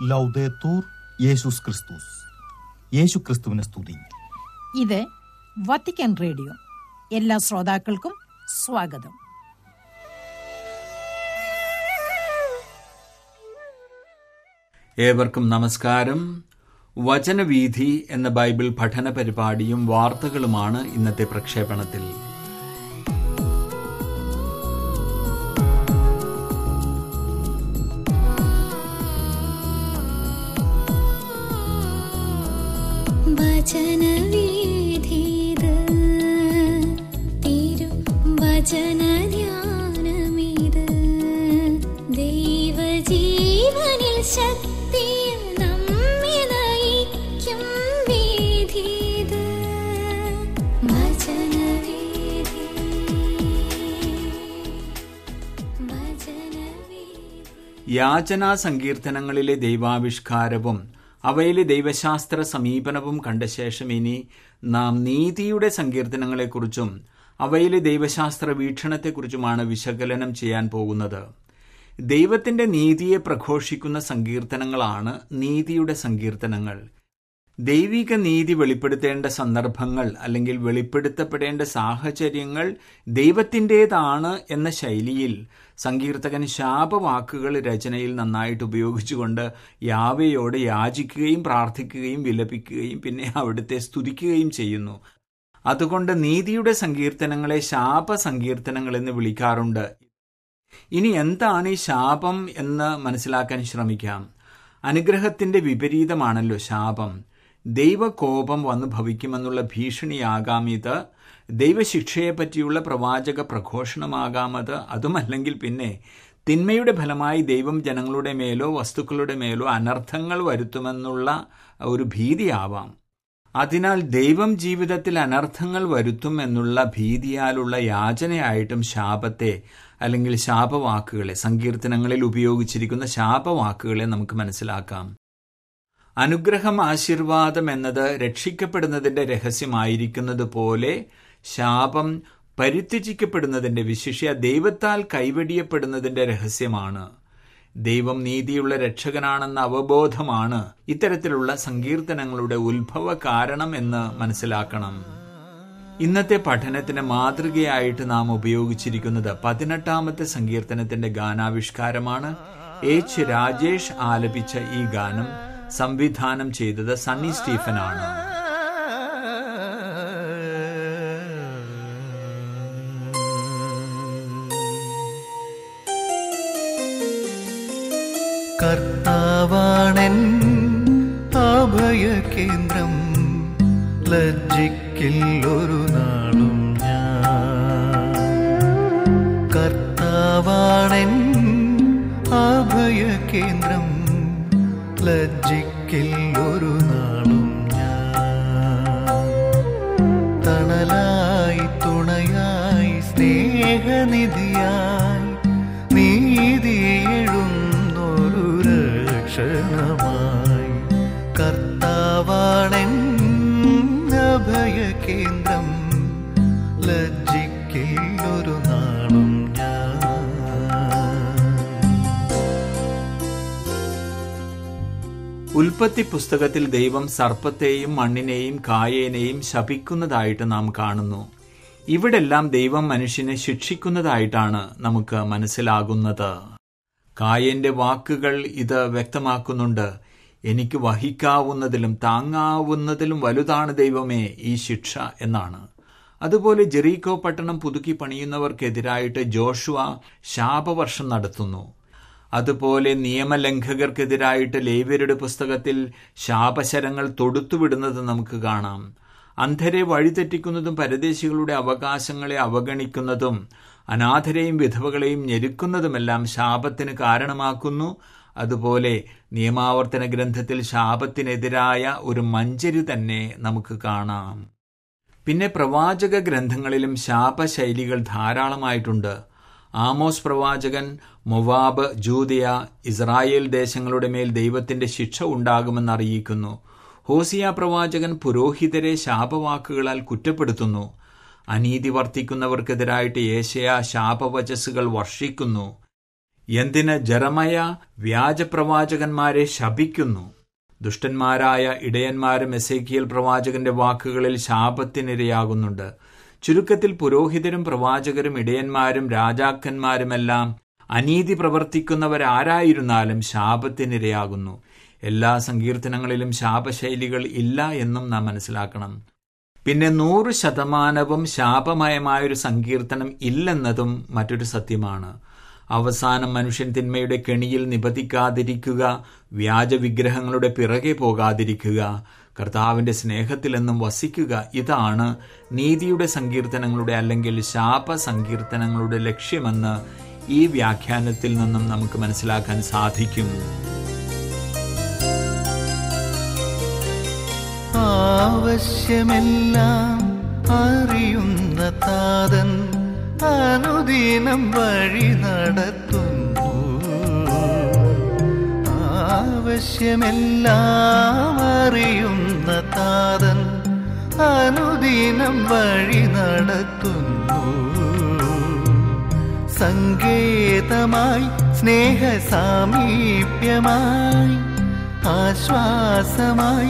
ലൗദേത്തൂർ യേശുസ് ക്രിസ്തുസ് യേശു ക്രിസ്തുവിനെ സ്തുതി ഇത് വത്തിക്കാൻ റേഡിയോ എല്ലാ ശ്രോതാക്കൾക്കും സ്വാഗതം ഏവർക്കും നമസ്കാരം വചനവീഥി എന്ന ബൈബിൾ പഠന പരിപാടിയും വാർത്തകളുമാണ് ഇന്നത്തെ പ്രക്ഷേപണത്തിൽ വചനവീഥിത് തിരു വചനധ്യാനമിത് ദൈവജീവനിൽ ശക്തിയ നമ്മെ നയിക്കും വീഥിത് വചനവീഥി വചനവീഥി യാചനാ സങ്കീർത്തനങ്ങളിലെ ദൈവാവിഷ്കാരവും അവയിലെ ദൈവശാസ്ത്ര സമീപനവും കണ്ട ശേഷം ഇനി നാം നീതിയുടെ സങ്കീർത്തനങ്ങളെക്കുറിച്ചും അവയിലെ ദൈവശാസ്ത്ര വീക്ഷണത്തെക്കുറിച്ചുമാണ് വിശകലനം ചെയ്യാൻ പോകുന്നത് ദൈവത്തിന്റെ നീതിയെ പ്രഘോഷിക്കുന്ന സങ്കീർത്തനങ്ങളാണ് നീതിയുടെ സങ്കീർത്തനങ്ങൾ ദൈവിക നീതി വെളിപ്പെടുത്തേണ്ട സന്ദർഭങ്ങൾ അല്ലെങ്കിൽ വെളിപ്പെടുത്തപ്പെടേണ്ട സാഹചര്യങ്ങൾ ദൈവത്തിൻ്റെതാണ് എന്ന ശൈലിയിൽ സങ്കീർത്തകൻ ശാപവാക്കുകൾ രചനയിൽ നന്നായിട്ട് ഉപയോഗിച്ചുകൊണ്ട് യാവയോട് യാചിക്കുകയും പ്രാർത്ഥിക്കുകയും വിലപിക്കുകയും പിന്നെ അവിടുത്തെ സ്തുതിക്കുകയും ചെയ്യുന്നു അതുകൊണ്ട് നീതിയുടെ സങ്കീർത്തനങ്ങളെ ശാപ സങ്കീർത്തനങ്ങൾ എന്ന് വിളിക്കാറുണ്ട് ഇനി എന്താണ് ഈ ശാപം എന്ന് മനസ്സിലാക്കാൻ ശ്രമിക്കാം അനുഗ്രഹത്തിന്റെ വിപരീതമാണല്ലോ ശാപം ദൈവകോപം വന്നു ഭവിക്കുമെന്നുള്ള ഭീഷണിയാകാം ഇത് ദൈവശിക്ഷയെപ്പറ്റിയുള്ള പ്രവാചക പ്രഘോഷണമാകാമത് അതുമല്ലെങ്കിൽ പിന്നെ തിന്മയുടെ ഫലമായി ദൈവം ജനങ്ങളുടെ മേലോ വസ്തുക്കളുടെ മേലോ അനർത്ഥങ്ങൾ വരുത്തുമെന്നുള്ള ഒരു ഭീതിയാവാം അതിനാൽ ദൈവം ജീവിതത്തിൽ അനർത്ഥങ്ങൾ വരുത്തും എന്നുള്ള ഭീതിയാലുള്ള യാചനയായിട്ടും ശാപത്തെ അല്ലെങ്കിൽ ശാപവാക്കുകളെ സങ്കീർത്തനങ്ങളിൽ ഉപയോഗിച്ചിരിക്കുന്ന ശാപവാക്കുകളെ നമുക്ക് മനസ്സിലാക്കാം അനുഗ്രഹം ആശീർവാദം എന്നത് രക്ഷിക്കപ്പെടുന്നതിന്റെ രഹസ്യമായിരിക്കുന്നത് പോലെ ശാപം പരിത്യജിക്കപ്പെടുന്നതിന്റെ വിശിഷ്യ ദൈവത്താൽ കൈവെടിയപ്പെടുന്നതിന്റെ രഹസ്യമാണ് ദൈവം നീതിയുള്ള രക്ഷകനാണെന്ന അവബോധമാണ് ഇത്തരത്തിലുള്ള സങ്കീർത്തനങ്ങളുടെ ഉത്ഭവ കാരണം എന്ന് മനസ്സിലാക്കണം ഇന്നത്തെ പഠനത്തിന് മാതൃകയായിട്ട് നാം ഉപയോഗിച്ചിരിക്കുന്നത് പതിനെട്ടാമത്തെ സങ്കീർത്തനത്തിന്റെ ഗാനാവിഷ്കാരമാണ് എച്ച് രാജേഷ് ആലപിച്ച ഈ ഗാനം സംവിധാനം ചെയ്തത് സണ്ണി സ്റ്റീഫൻ ആണ് കർത്താവാണൻ അഭയകേന്ദ്രം ലജ്ജിക്കില്ലൊരു നാളും ഞാൻ കർത്താവാണൻ അഭയകേന്ദ്രം ലജ്ജിക്കില്ലൊരു നാളും ഞാൻ തണലായി തുണയായി സ്നേഹനിധിയായി നീതിയെഴുന്നൊരു രക്ഷണമായി കർത്താവാണെൻ അഭയകേന്ദ്രം ലജ്ജിക്കില്ലൊരു നാളും ഞാൻ ഉൽപ്പത്തി പുസ്തകത്തിൽ ദൈവം സർപ്പത്തെയും മണ്ണിനെയും കായേനെയും ശപിക്കുന്നതായിട്ട് നാം കാണുന്നു ഇവിടെല്ലാം ദൈവം മനുഷ്യനെ ശിക്ഷിക്കുന്നതായിട്ടാണ് നമുക്ക് മനസ്സിലാകുന്നത് കായന്റെ വാക്കുകൾ ഇത് വ്യക്തമാക്കുന്നുണ്ട് എനിക്ക് വഹിക്കാവുന്നതിലും താങ്ങാവുന്നതിലും വലുതാണ് ദൈവമേ ഈ ശിക്ഷ എന്നാണ് അതുപോലെ ജെറീക്കോ പട്ടണം പുതുക്കി പണിയുന്നവർക്കെതിരായിട്ട് ജോഷുവ ശാപവർഷം നടത്തുന്നു അതുപോലെ നിയമലംഘകർക്കെതിരായിട്ട് ലേവ്യരുടെ പുസ്തകത്തിൽ ശാപശരങ്ങൾ തൊടുത്തുവിടുന്നത് നമുക്ക് കാണാം അന്ധരെ വഴിതെറ്റിക്കുന്നതും പരദേശികളുടെ അവകാശങ്ങളെ അവഗണിക്കുന്നതും അനാഥരെയും വിധവകളെയും ഞെരുക്കുന്നതുമെല്ലാം ശാപത്തിന് കാരണമാക്കുന്നു അതുപോലെ നിയമാവർത്തന ഗ്രന്ഥത്തിൽ ശാപത്തിനെതിരായ ഒരു മഞ്ചരി തന്നെ നമുക്ക് കാണാം പിന്നെ പ്രവാചക ഗ്രന്ഥങ്ങളിലും ശാപശൈലികൾ ധാരാളമായിട്ടുണ്ട് ആമോസ് പ്രവാചകൻ മൊവാബ് ജൂതിയ ഇസ്രായേൽ ദേശങ്ങളുടെ മേൽ ദൈവത്തിന്റെ ശിക്ഷ ഉണ്ടാകുമെന്ന് അറിയിക്കുന്നു ഹോസിയ പ്രവാചകൻ പുരോഹിതരെ ശാപവാക്കുകളാൽ കുറ്റപ്പെടുത്തുന്നു അനീതി വർത്തിക്കുന്നവർക്കെതിരായിട്ട് ഏഷ്യ ശാപവചസ്സുകൾ വർഷിക്കുന്നു എന്തിന് ജറമയ വ്യാജപ്രവാചകന്മാരെ ശപിക്കുന്നു ദുഷ്ടന്മാരായ ഇടയന്മാരും എസേക്കിയൽ പ്രവാചകന്റെ വാക്കുകളിൽ ശാപത്തിനിരയാകുന്നുണ്ട് ചുരുക്കത്തിൽ പുരോഹിതരും പ്രവാചകരും ഇടയന്മാരും രാജാക്കന്മാരുമെല്ലാം അനീതി പ്രവർത്തിക്കുന്നവരാരായിരുന്നാലും ശാപത്തിനിരയാകുന്നു എല്ലാ സങ്കീർത്തനങ്ങളിലും ശാപശൈലികൾ ഇല്ല എന്നും നാം മനസ്സിലാക്കണം പിന്നെ നൂറ് ശതമാനവും ശാപമയമായൊരു സങ്കീർത്തനം ഇല്ലെന്നതും മറ്റൊരു സത്യമാണ് അവസാനം മനുഷ്യൻ തിന്മയുടെ കെണിയിൽ നിബദിക്കാതിരിക്കുക വ്യാജവിഗ്രഹങ്ങളുടെ പിറകെ പോകാതിരിക്കുക കർത്താവിന്റെ സ്നേഹത്തിലെന്നും വസിക്കുക ഇതാണ് നീതിയുടെ സങ്കീർത്തനങ്ങളുടെ അല്ലെങ്കിൽ ശാപ സങ്കീർത്തനങ്ങളുടെ ലക്ഷ്യമെന്ന് ഈ വ്യാഖ്യാനത്തിൽ നിന്നും നമുക്ക് മനസ്സിലാക്കാൻ സാധിക്കും ആവശ്യമെല്ലാം അറിയുന്ന താതൻ അനുദിനം വഴി നടത്തുന്നു ആവശ്യമെല്ലാം അറിയുന്ന താതൻ അനുദിനം വഴി നടത്തുന്നു സങ്കേതമായി സ്നേഹ സാമീപ്യമായി ആശ്വാസമായി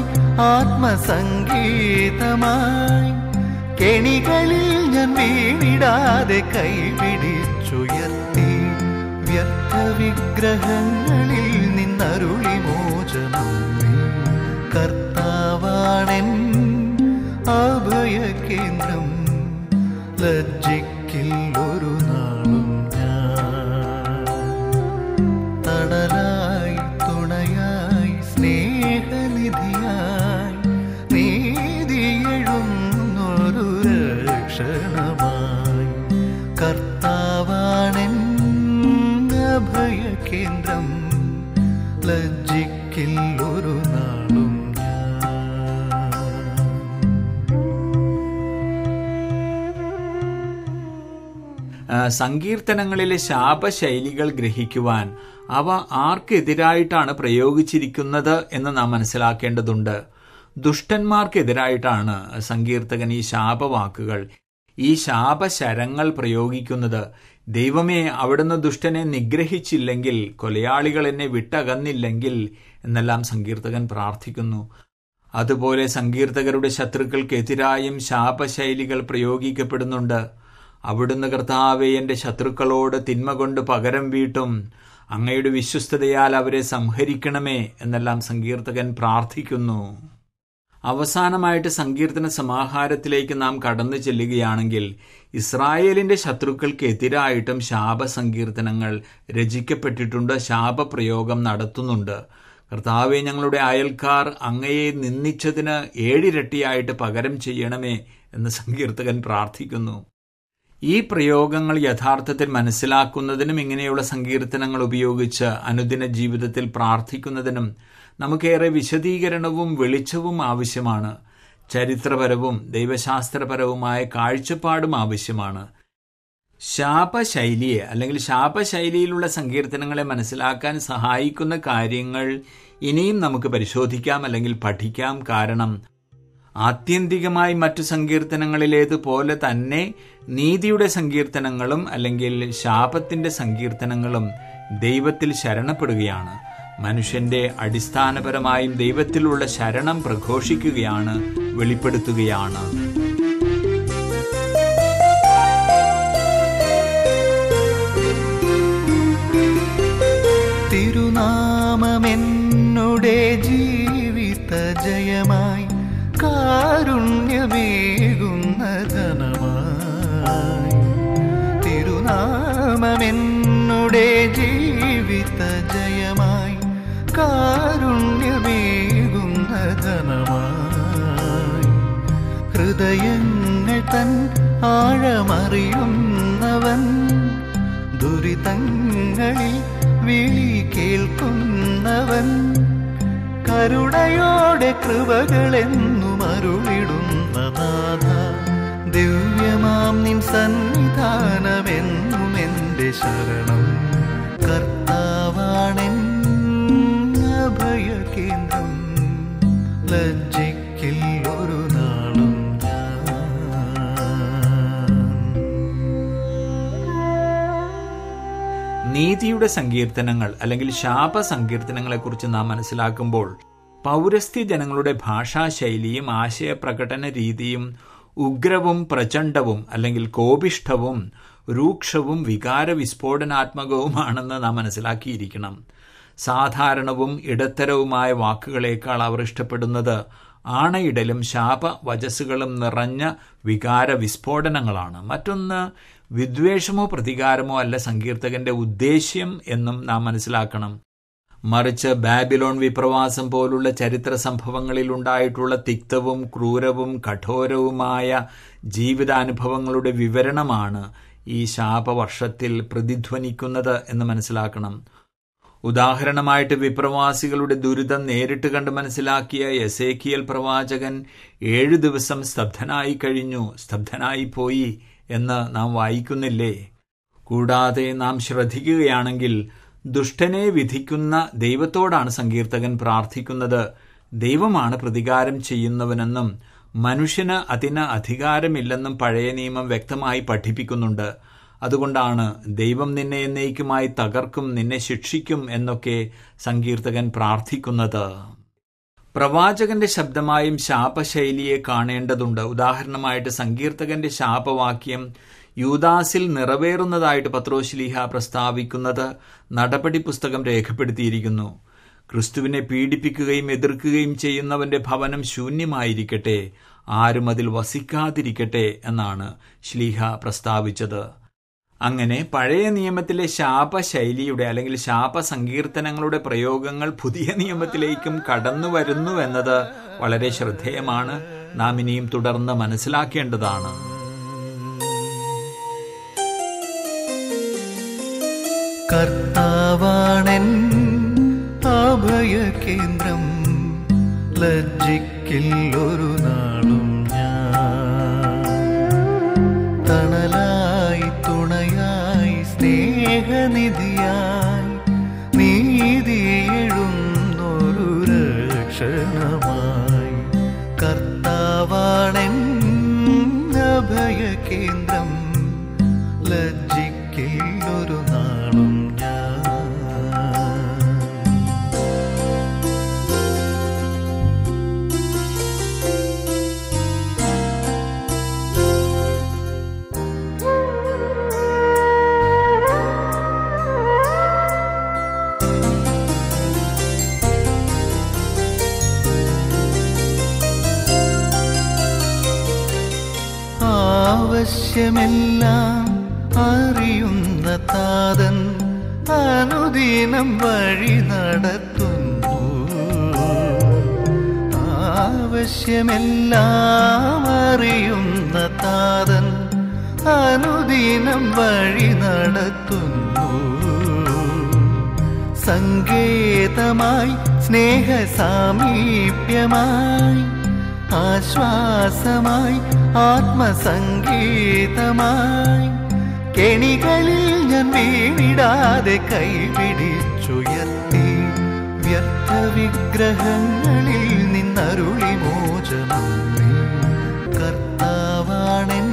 ആത്മസംഗീതമായി കെണികളിൽ ഞാൻ വീണിടാതെ കൈപിടിച്ചുയർത്തി വ്യർത്ഥ വിഗ്രഹങ്ങളിൽ നിന്നരുളി മോചനം നീ. കർത്താവാണെൻ അഭയകേന്ദ്രം ലജ്ജിക്കില്ലൊരു നാളും ഞാൻ തണലായി തുണയായി സ്നേഹനിധിയായി നീതിയെഴുന്നൊരു രക്ഷണമായി കർത്താവാണെൻ അഭയകേന്ദ്രം ലജ്ജിക്കില്ലൊരു നാളും ഞാൻ ആ, സങ്കീർത്തനങ്ങളിലെ ശാപശൈലികൾ ഗ്രഹിക്കുവാൻ അവ ആർക്കെതിരായിട്ടാണ് പ്രയോഗിച്ചിരിക്കുന്നത് എന്ന് നാം മനസ്സിലാക്കേണ്ടതുണ്ട് ദുഷ്ടന്മാർക്കെതിരായിട്ടാണ് സങ്കീർത്തകൻ ഈ ശാപവാക്കുകൾ ഈ ശാപശരങ്ങൾ പ്രയോഗിക്കുന്നത് ദൈവമേ അവിടുന്ന് ദുഷ്ടനെ നിഗ്രഹിച്ചില്ലെങ്കിൽ കൊലയാളികൾ എന്നെ വിട്ടകന്നില്ലെങ്കിൽ എന്നെല്ലാം സങ്കീർത്തകൻ പ്രാർത്ഥിക്കുന്നു അതുപോലെ സങ്കീർത്തകരുടെ ശത്രുക്കൾക്കെതിരായും ശാപശൈലികൾ പ്രയോഗിക്കപ്പെടുന്നുണ്ട് അവിടുന്ന് കർത്താവെ എന്റെ ശത്രുക്കളോട് തിന്മ കൊണ്ട് പകരം വീട്ടും അങ്ങയുടെ വിശ്വസ്തതയാൽ അവരെ സംഹരിക്കണമേ എന്നെല്ലാം സങ്കീർത്തകൻ പ്രാർത്ഥിക്കുന്നു അവസാനമായിട്ട് സങ്കീർത്തന സമാഹാരത്തിലേക്ക് നാം കടന്നു ചെല്ലുകയാണെങ്കിൽ ഇസ്രായേലിന്റെ ശത്രുക്കൾക്ക് എതിരായിട്ടും ശാപസങ്കീർത്തനങ്ങൾ രചിക്കപ്പെട്ടിട്ടുണ്ട് ശാപപ്രയോഗം നടത്തുന്നുണ്ട് കർത്താവെ ഞങ്ങളുടെ അയൽക്കാർ അങ്ങയെ നിന്ദിച്ചതിന് ഏഴിരട്ടിയായിട്ട് പകരം ചെയ്യണമേ എന്ന് സങ്കീർത്തകൻ പ്രാർത്ഥിക്കുന്നു ഈ പ്രയോഗങ്ങൾ യഥാർത്ഥത്തിൽ മനസ്സിലാക്കുന്നതിനും ഇങ്ങനെയുള്ള സങ്കീർത്തനങ്ങൾ ഉപയോഗിച്ച് അനുദിന ജീവിതത്തിൽ പ്രാർത്ഥിക്കുന്നതിനും നമുക്കേറെ വിശദീകരണവും വെളിച്ചവും ആവശ്യമാണ് ചരിത്രപരവും ദൈവശാസ്ത്രപരവുമായ കാഴ്ചപ്പാടും ആവശ്യമാണ് ശാപശൈലിയെ അല്ലെങ്കിൽ ശാപശൈലിയിലുള്ള സങ്കീർത്തനങ്ങളെ മനസ്സിലാക്കാൻ സഹായിക്കുന്ന കാര്യങ്ങൾ ഇനിയും നമുക്ക് പരിശോധിക്കാം അല്ലെങ്കിൽ പഠിക്കാം കാരണം ആത്യന്തികമായി മറ്റു സങ്കീർത്തനങ്ങളിലേതുപോലെ തന്നെ നീതിയുടെ സങ്കീർത്തനങ്ങളും അല്ലെങ്കിൽ ശാപത്തിന്റെ സങ്കീർത്തനങ്ങളും ദൈവത്തിൽ ശരണപ്പെടുകയാണ് മനുഷ്യന്റെ അടിസ്ഥാനപരമായും ദൈവത്തിലുള്ള ശരണം പ്രഘോഷിക്കുകയാണ് വെളിപ്പെടുത്തുകയാണ് തിരുനാമമെന്നുടെ ജീവിത ജയമായി കാരുണ്യമേകുന്ന ധനമായി തിരുനാമമെന്നുടെ ജീവിത ജയമായി കാരുണ്യമേകുന്ന ധനമായി ഹൃദയങ്ങൾ തൻ ആഴമറിയുന്നവൻ ദുരിതങ്ങളിൽ വിളി കേൾക്കുന്നവൻ കരുണയോടെ കൃപകളെന്നും അരുളിടുന്ന നാഥ ദിവ്യമാം നിൻ സന്നിധാനമെന്നും എൻ്റെ ശരണം കർത്താവാണെൻ അഭയകേന്ദ്രം ലജ്ജിക്കില്ലൊരു നാളും ഞാൻ നീതിയുടെ സങ്കീർത്തനങ്ങൾ അല്ലെങ്കിൽ ശാപ സങ്കീർത്തനങ്ങളെക്കുറിച്ച് നാം മനസ്സിലാക്കുമ്പോൾ പൗരസ്ത്യ ജനങ്ങളുടെ ഭാഷാശൈലിയും ആശയപ്രകടന രീതിയും ഉഗ്രവും പ്രചണ്ഡവും അല്ലെങ്കിൽ കോപിഷ്ഠവും രൂക്ഷവും വികാര വിസ്ഫോടനാത്മകവുമാണെന്ന് നാം മനസ്സിലാക്കിയിരിക്കണം സാധാരണവും ഇടത്തരവുമായ വാക്കുകളേക്കാൾ അവർ ഇഷ്ടപ്പെടുന്നത് ആണയിടലും ശാപ വചസ്സുകളും നിറഞ്ഞ വികാര വിസ്ഫോടനങ്ങളാണ് മറ്റൊന്ന് വിദ്വേഷമോ പ്രതികാരമോ അല്ല സങ്കീർത്തകന്റെ ഉദ്ദേശ്യം എന്നും നാം മനസ്സിലാക്കണം മറിച്ച് ബാബിലോൺ വിപ്രവാസം പോലുള്ള ചരിത്ര സംഭവങ്ങളിൽ ഉണ്ടായിട്ടുള്ള തിക്തവും ക്രൂരവും കഠോരവുമായ ജീവിതാനുഭവങ്ങളുടെ വിവരണമാണ് ഈ ശാപവർഷത്തിൽ പ്രതിധ്വനിക്കുന്നത് എന്ന് മനസ്സിലാക്കണം ഉദാഹരണമായിട്ട് വിപ്രവാസികളുടെ ദുരിതം നേരിട്ട് കണ്ട് മനസ്സിലാക്കിയ എസേക്കിയൽ പ്രവാചകൻ ഏഴു ദിവസം സ്തബ്ധനായി കഴിഞ്ഞു സ്തബ്ധനായി പോയി എന്ന് നാം വായിക്കുന്നില്ലേ കൂടാതെ നാം ശ്രദ്ധിക്കുകയാണെങ്കിൽ ദുഷ്ടനെ വിധിക്കുന്ന ദൈവത്തോടാണ് സങ്കീർത്തകൻ പ്രാർത്ഥിക്കുന്നത് ദൈവമാണ് പ്രതികാരം ചെയ്യുന്നവനെന്നും മനുഷ്യന് അതിന് അധികാരമില്ലെന്നും പഴയ നിയമം വ്യക്തമായി പഠിപ്പിക്കുന്നുണ്ട് അതുകൊണ്ടാണ് ദൈവം നിന്നെ എന്നേക്കുമായി തകർക്കും നിന്നെ ശിക്ഷിക്കും എന്നൊക്കെ സങ്കീർത്തകൻ പ്രാർത്ഥിക്കുന്നത് പ്രവാചകന്റെ ശബ്ദമായും ശാപശൈലിയെ കാണേണ്ടതുണ്ട് ഉദാഹരണമായിട്ട് സങ്കീർത്തകന്റെ ശാപവാക്യം യൂദാസിൽ നിറവേറുന്നതായിട്ട് പത്രോശ്ലീഹ പ്രസ്താവിക്കുന്നത് നടപടി പുസ്തകം രേഖപ്പെടുത്തിയിരിക്കുന്നു ക്രിസ്തുവിനെ പീഡിപ്പിക്കുകയും എതിർക്കുകയും ചെയ്യുന്നവന്റെ ഭവനം ശൂന്യമായിരിക്കട്ടെ ആരും അതിൽ വസിക്കാതിരിക്കട്ടെ എന്നാണ് ശ്ലീഹ പ്രസ്താവിച്ചത് അങ്ങനെ പഴയ നിയമത്തിലെ ശാപശൈലിയുടെ അല്ലെങ്കിൽ ശാപ സങ്കീർത്തനങ്ങളുടെ പ്രയോഗങ്ങൾ പുതിയ നിയമത്തിലേക്കും കടന്നു വരുന്നു എന്നത് വളരെ ശ്രദ്ധേയമാണ് നാം ഇനിയും തുടർന്ന് മനസ്സിലാക്കേണ്ടതാണ് കർത്താവാണൻ അഭയകേന്ദ്രം ലജ്ജിക്കില്ലൊരു നാളും ഞാൻ തണലായി തുണയായി സ്നേഹനിധിയായി നീതി എഴുന്നൊരു രക്ഷണമായി കർത്താവാണൻ അഭയകേന്ദ്രം ലജ്ജിക്കില്ലൊരു നാളും ഞാൻ ആവശ്യമെല്ലാം അറിയുന്ന താതൻ അനുദിനം വഴി നടത്തുന്നു ആവശ്യമെല്ലാം അറിയുന്ന താതൻ അനുദിനം വഴി നടത്തുന്നു സങ്കേതമായി സ്നേഹസാമീപ്യമായി ആശ്വാസമായി ആത്മസംഗീതമായി കെണികളിൽ ഞാൻ വീണിടാതെ കൈപിടിച്ചുയർത്തി വ്യർത്ഥ വിഗ്രഹങ്ങളിൽ നിന്നരുളി മോചനം നീ. കർത്താവാണെൻ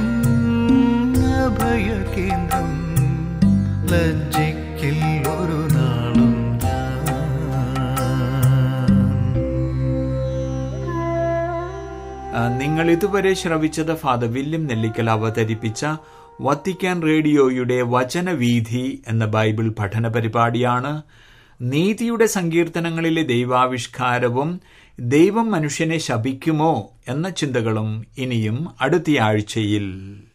അഭയകേന്ദ്രം ലജ്ജിക്കില്ലൊരു നാളും ഞാൻ ആ, നിങ്ങൾ ഇതുവരെ ശ്രവിച്ചത് ഫാദർ വില്യം നെല്ലിക്കൽ അവതരിപ്പിച്ച വത്തിക്കാൻ റേഡിയോയുടെ വചനവീഥി എന്ന ബൈബിൾ പഠന പരിപാടിയാണ് നീതിയുടെ സങ്കീർത്തനങ്ങളിലെ ദൈവാവിഷ്കാരവും ദൈവം മനുഷ്യനെ ശപിക്കുമോ എന്ന ചിന്തകളും ഇനിയും അടുത്തയാഴ്ചയിൽ